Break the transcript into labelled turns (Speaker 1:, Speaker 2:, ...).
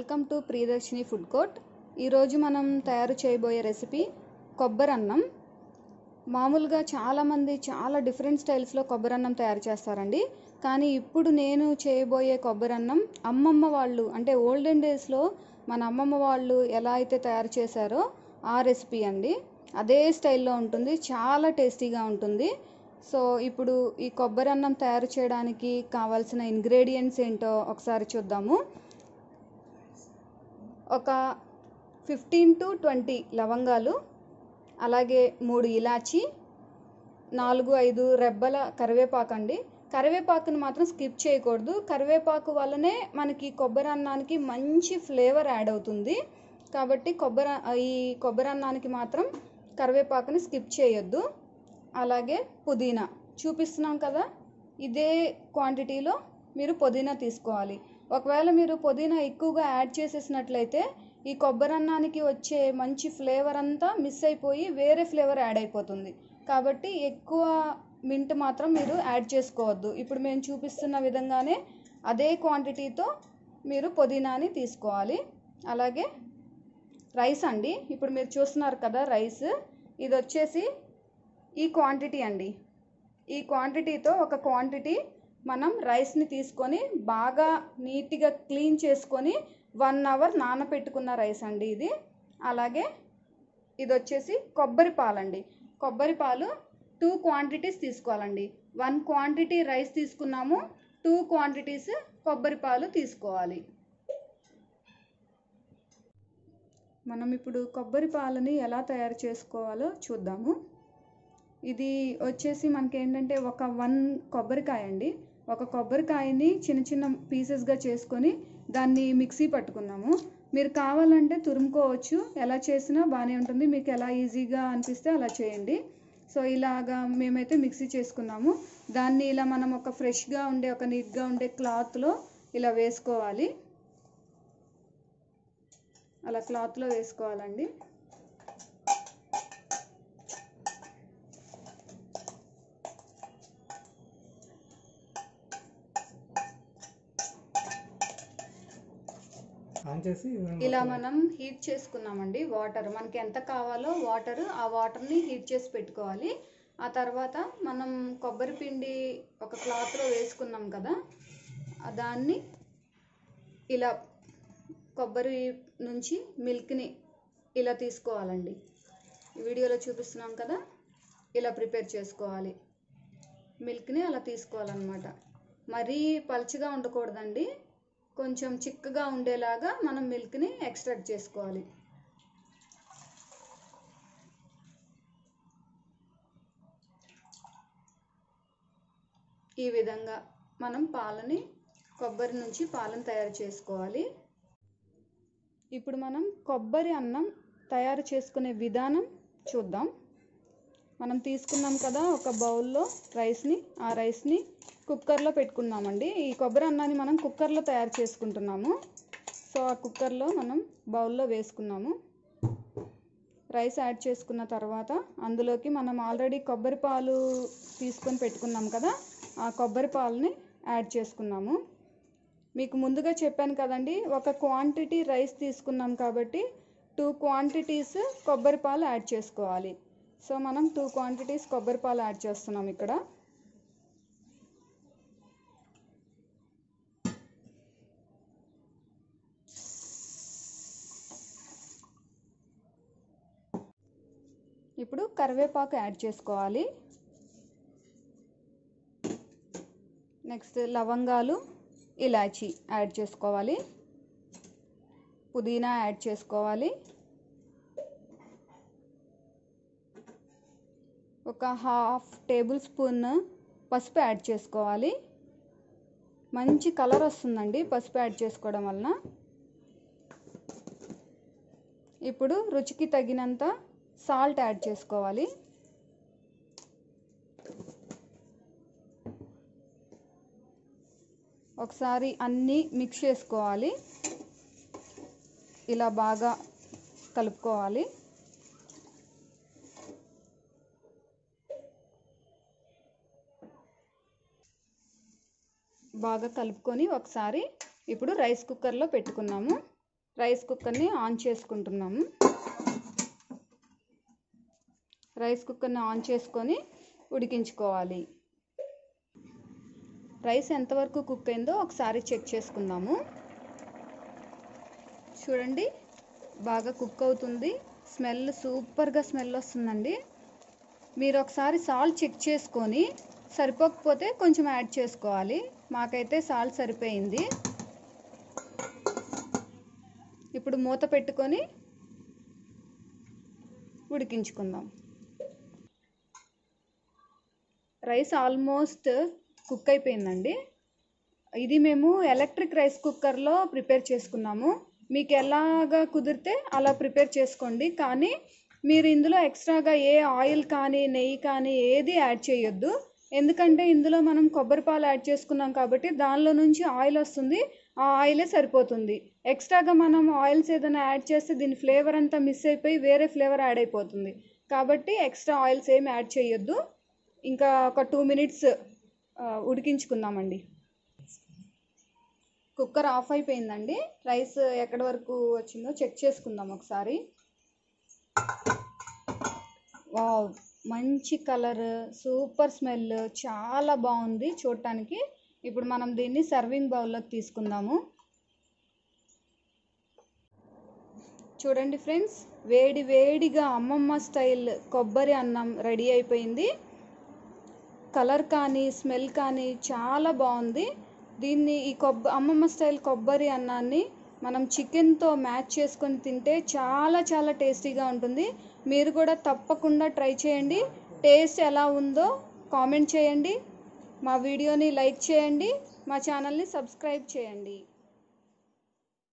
Speaker 1: welcome to Priyadarshini food court ఈరోజు మనం తయారు చేయబోయే రెసిపీ కొబ్బరి అన్నం మామూలుగా చాలామంది చాలా డిఫరెంట్ స్టైల్స్లో కొబ్బరి అన్నం తయారు చేస్తారండి కానీ ఇప్పుడు నేను చేయబోయే కొబ్బరి అన్నం అమ్మమ్మ వాళ్ళు అంటే ఓల్డెన్ డేస్లో మన అమ్మమ్మ వాళ్ళు ఎలా అయితే తయారు చేశారో ఆ రెసిపీ అండి అదే స్టైల్లో ఉంటుంది చాలా టేస్టీగా ఉంటుంది సో ఇప్పుడు ఈ కొబ్బరి అన్నం తయారు చేయడానికి కావాల్సిన ఇంగ్రీడియంట్స్ ఏంటో ఒకసారి చూద్దాము ఒక ఫిఫ్టీన్ టు ట్వంటీ లవంగాలు అలాగే మూడు ఇలాచి నాలుగు ఐదు రెబ్బల కరివేపాకు అండి కరివేపాకుని మాత్రం స్కిప్ చేయకూడదు కరివేపాకు వల్లనే మనకి కొబ్బరి అన్నానికి మంచి ఫ్లేవర్ యాడ్ అవుతుంది కాబట్టి కొబ్బరి ఈ కొబ్బరి అన్నానికి మాత్రం కరివేపాకుని స్కిప్ చేయొద్దు అలాగే పుదీనా చూపిస్తున్నాం కదా ఇదే క్వాంటిటీలో మీరు పుదీనా తీసుకోవాలి ఒకవేళ మీరు పుదీనా ఎక్కువగా యాడ్ చేసేసినట్లయితే ఈ కొబ్బరి అన్నానికి వచ్చే మంచి ఫ్లేవర్ అంతా మిస్ అయిపోయి వేరే ఫ్లేవర్ యాడ్ అయిపోతుంది కాబట్టి ఎక్కువ మింట్ మాత్రం మీరు యాడ్ చేసుకోవద్దు ఇప్పుడు మేము చూపిస్తున్న విధంగానే అదే క్వాంటిటీతో మీరు పుదీనాని తీసుకోవాలి అలాగే రైస్ అండి ఇప్పుడు మీరు చూస్తున్నారు కదా రైస్ ఇది వచ్చేసి ఈ క్వాంటిటీ అండి ఈ క్వాంటిటీతో ఒక క్వాంటిటీ మనం రైస్ని తీసుకొని బాగా నీట్గా క్లీన్ చేసుకొని వన్ అవర్ నానపెట్టుకున్న రైస్ అండి ఇది అలాగే ఇది వచ్చేసి కొబ్బరి పాలండి కొబ్బరి పాలు టూ క్వాంటిటీస్ తీసుకోవాలండి వన్ క్వాంటిటీ రైస్ తీసుకున్నాము టూ క్వాంటిటీస్ కొబ్బరి పాలు తీసుకోవాలి మనం ఇప్పుడు కొబ్బరి పాలని ఎలా తయారు చేసుకోవాలో చూద్దాము ఇది వచ్చేసి మనకి ఏంటంటే ఒక వన్ కొబ్బరికాయ అండి ఒక కొబ్బరికాయని చిన్న చిన్న పీసెస్గా చేసుకొని దాన్ని మిక్సీ పట్టుకున్నాము మీరు కావాలంటే తురుముకోవచ్చు ఎలా చేసినా బాగానే ఉంటుంది మీకు ఎలా ఈజీగా అనిపిస్తే అలా చేయండి సో ఇలాగా మేమైతే మిక్సీ చేసుకున్నాము దాన్ని ఇలా మనం ఒక ఫ్రెష్గా ఉండే ఒక నీట్గా ఉండే క్లాత్లో ఇలా వేసుకోవాలి అలా క్లాత్లో వేసుకోవాలండి
Speaker 2: ఆన్ చేసి
Speaker 1: ఇలా మనం హీట్ చేసుకున్నామండి వాటర్ మనకి ఎంత కావాలో వాటర్ ఆ వాటర్ని హీట్ చేసి పెట్టుకోవాలి ఆ తర్వాత మనం కొబ్బరి పిండి ఒక క్లాత్లో వేసుకున్నాం కదా ఆ దాన్ని ఇలా కొబ్బరి నుంచి మిల్క్ని ఇలా తీసుకోవాలండి ఈ వీడియోలో చూపిస్తున్నాం కదా ఇలా ప్రిపేర్ చేసుకోవాలి మిల్క్ని అలా తీసుకోవాలన్నమాట మరీ పలుచగా ఉండకూడదండి కొంచెం చిక్కగా ఉండేలాగా మనం మిల్క్ని ఎక్స్ట్రాక్ట్ చేసుకోవాలి ఈ విధంగా మనం పాలని కొబ్బరి నుంచి పాలను తయారు చేసుకోవాలి ఇప్పుడు మనం కొబ్బరి అన్నం తయారు చేసుకునే విధానం చూద్దాం మనం తీసుకున్నాం కదా ఒక బౌల్లో రైస్ని ఆ రైస్ని కుక్కర్లో పెట్టుకున్నామండి ఈ కొబ్బరి అన్నాన్ని మనం కుక్కర్లో తయారు చేసుకుంటున్నాము సో ఆ కుక్కర్లో మనం బౌల్లో వేసుకున్నాము రైస్ యాడ్ చేసుకున్న తర్వాత అందులోకి మనం ఆల్రెడీ కొబ్బరి పాలు తీసుకొని పెట్టుకున్నాం కదా ఆ కొబ్బరి పాలని యాడ్ చేసుకున్నాము మీకు ముందుగా చెప్పాను కదండి ఒక క్వాంటిటీ రైస్ తీసుకున్నాం కాబట్టి టూ క్వాంటిటీస్ కొబ్బరి పాలు యాడ్ చేసుకోవాలి సో మనం టూ క్వాంటిటీస్ కొబ్బరి పాలు యాడ్ చేస్తున్నాం ఇక్కడ ఇప్పుడు కరివేపాకు యాడ్ చేసుకోవాలి నెక్స్ట్ లవంగాలు ఇలాచి యాడ్ చేసుకోవాలి పుదీనా యాడ్ చేసుకోవాలి ఒక హాఫ్ టేబుల్ స్పూన్ పసుపు యాడ్ చేసుకోవాలి మంచి కలర్ వస్తుందండి పసుపు యాడ్ చేసుకోవడం వలన ఇప్పుడు రుచికి తగినంత సాల్ట్ యాడ్ చేసుకోవాలి ఒకసారి అన్నీ మిక్స్ చేసుకోవాలి ఇలా బాగా కలుపుకోవాలి బాగా కలుపుకొని ఒకసారి ఇప్పుడు రైస్ కుక్కర్లో పెట్టుకున్నాము రైస్ కుక్కర్ని ఆన్ చేసుకుంటున్నాము రైస్ కుక్కర్ని ఆన్ చేసుకొని ఉడికించుకోవాలి రైస్ ఎంతవరకు కుక్ అయిందో ఒకసారి చెక్ చేసుకుందాము చూడండి బాగా కుక్ అవుతుంది స్మెల్ సూపర్గా స్మెల్ వస్తుందండి మీరు ఒకసారి సాల్ట్ చెక్ చేసుకొని సరిపోకపోతే కొంచెం యాడ్ చేసుకోవాలి మాకైతే సాల్ట్ సరిపోయింది ఇప్పుడు మూత పెట్టుకొని ఉడికించుకుందాం రైస్ ఆల్మోస్ట్ కుక్ అయిపోయిందండి ఇది మేము ఎలక్ట్రిక్ రైస్ కుక్కర్లో ప్రిపేర్ చేసుకున్నాము మీకు ఎలాగా కుదిరితే అలా ప్రిపేర్ చేసుకోండి కానీ మీరు ఇందులో ఎక్స్ట్రాగా ఏ ఆయిల్ కానీ నెయ్యి కానీ ఏది యాడ్ చేయొద్దు ఎందుకంటే ఇందులో మనం కొబ్బరి పాలు యాడ్ చేసుకున్నాం కాబట్టి దానిలో నుంచి ఆయిల్ వస్తుంది ఆ ఆయిలే సరిపోతుంది ఎక్స్ట్రాగా మనం ఆయిల్స్ ఏదైనా యాడ్ చేస్తే దీని ఫ్లేవర్ అంతా మిస్ అయిపోయి వేరే ఫ్లేవర్ యాడ్ అయిపోతుంది కాబట్టి ఎక్స్ట్రా ఆయిల్స్ ఏమి యాడ్ చేయొద్దు ఇంకా ఒక టూ మినిట్స్ ఉడికించుకుందామండి కుక్కర్ ఆఫ్ అయిపోయిందండి రైస్ ఎక్కడి వరకు వచ్చిందో చెక్ చేసుకుందాం ఒకసారి వావ్ మంచి కలర్ సూపర్ స్మెల్ చాలా బాగుంది చూడటానికి ఇప్పుడు మనం దీన్ని సర్వింగ్ బౌల్లోకి తీసుకుందాము చూడండి ఫ్రెండ్స్ వేడి వేడిగా అమ్మమ్మ స్టైల్ కొబ్బరి అన్నం రెడీ అయిపోయింది కలర్ కానీ స్మెల్ కానీ చాలా బాగుంది దీన్ని ఈ కొబ్బ అమ్మమ్మ స్టైల్ కొబ్బరి అన్నాన్ని మనం చికెన్తో మ్యాచ్ చేసుకొని తింటే చాలా చాలా టేస్టీగా ఉంటుంది మీరు కూడా తప్పకుండా ట్రై చేయండి టేస్ట్ ఎలా ఉందో కామెంట్ చేయండి మా వీడియోని లైక్ చేయండి మా ఛానల్ని సబ్స్క్రైబ్ చేయండి